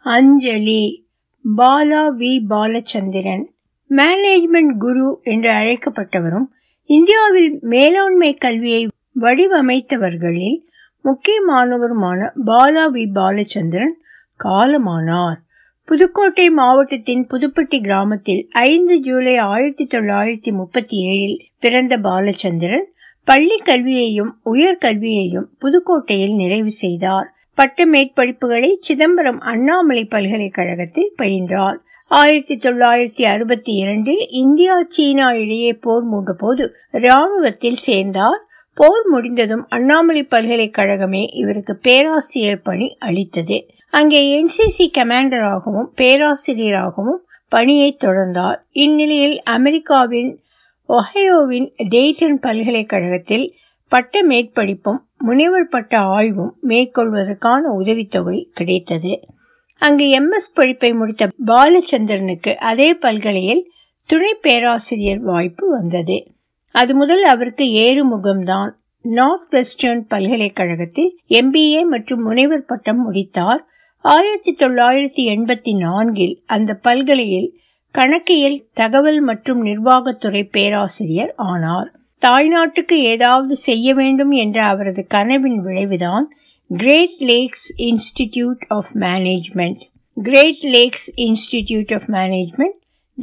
அஞ்சலி Bala V Balachandran management குரு என்று அழைக்கப்பட்டவரும் இந்தியாவில் மேலாண்மை கல்வியை வடிவமைத்தவர்களில் முக்கியமானவருமான பாலா வி பாலச்சந்திரன் காலமானார் புதுக்கோட்டை மாவட்டத்தின் புதுப்பட்டி கிராமத்தில் ஐந்து ஜூலை ஆயிரத்தி தொள்ளாயிரத்தி முப்பத்தி ஏழில் பிறந்த பாலச்சந்திரன் பள்ளி கல்வியையும் உயர்கல்வியையும் புதுக்கோட்டையில் நிறைவு செய்தார் பட்ட மேற்படிப்புகளை சிதம்பரம் அண்ணாமலை பல்கலைக்கழகத்தில் பயின்றார் ஆயிரத்தி தொள்ளாயிரத்தி அறுபத்தி இரண்டில் இந்தியா சீனா இடையே போர் மூண்டபோது இராணுவத்தில் சேர்ந்தார் போர் முடிந்ததும் அண்ணாமலை பல்கலைக்கழகமே இவருக்கு பேராசிரியர் பணி அளித்தது அங்கே என்சிசி கமாண்டராகவும் பேராசிரியராகவும் பணியை தொடர்ந்தார் இந்நிலையில் அமெரிக்காவின் ஒஹையோவின் டெய்டன் பல்கலைக்கழகத்தில் பட்ட மேற்படிப்பும் முனைவர் பட்ட ஆய்வும் மேற்கொள்வதற்கான உதவித்தொகை கிடைத்தது அங்கு எம்எஸ் படிப்பை முடித்த பாலச்சந்திரனுக்கு அதே பல்கலையில் துணை பேராசிரியர் வாய்ப்பு வந்தது அது முதல் அவருக்கு ஏறுமுகம்தான் நார்த் வெஸ்டர்ன் பல்கலைக்கழகத்தில் எம்பிஏ மற்றும் முனைவர் பட்டம் முடித்தார் ஆயிரத்தி தொள்ளாயிரத்தி எண்பத்தி நான்கில் அந்த பல்கலையில் கணக்கியல் தகவல் மற்றும் நிர்வாகத்துறை பேராசிரியர் ஆனார் தாய்நாட்டுக்கு ஏதாவது செய்ய வேண்டும் என்ற அவரது கனவின் விளைவுதான் great lakes institute of management great lakes institute of management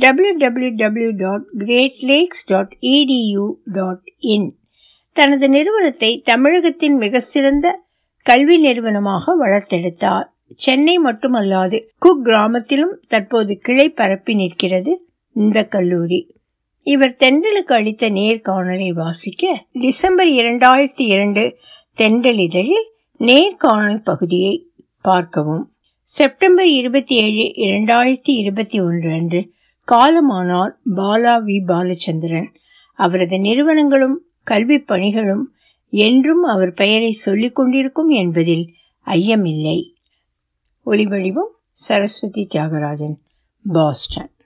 www.greatlakes.edu.in தனது நிறுவனத்தை தமிழகத்தின் மிக சிறந்த கல்வி நிறுவனமாக வளர்த்தெடுத்தார் சென்னை மட்டுமல்லாது குக் கிராமத்திலும் தற்போது கிளை பரப்பி நிற்கிறது இந்த கல்லூரி இவர் தென்றலுக்கு அளித்த நேர்காணலை வாசிக்க டிசம்பர் இரண்டாயிரத்தி இரண்டு தென்றல் இதழில் நேர்காணல் பகுதியை பார்க்கவும் செப்டம்பர் இருபத்தி ஏழு இரண்டாயிரத்தி இருபத்தி ஒன்று அன்று காலமானார் பாலா வி பாலச்சந்திரன் அவரது நிறுவனங்களும் கல்வி பணிகளும் என்றும் அவர் பெயரை சொல்லிக் கொண்டிருக்கும் என்பதில் ஐயமில்லை ஒலிவடிவம் சரஸ்வதி தியாகராஜன் பாஸ்டன்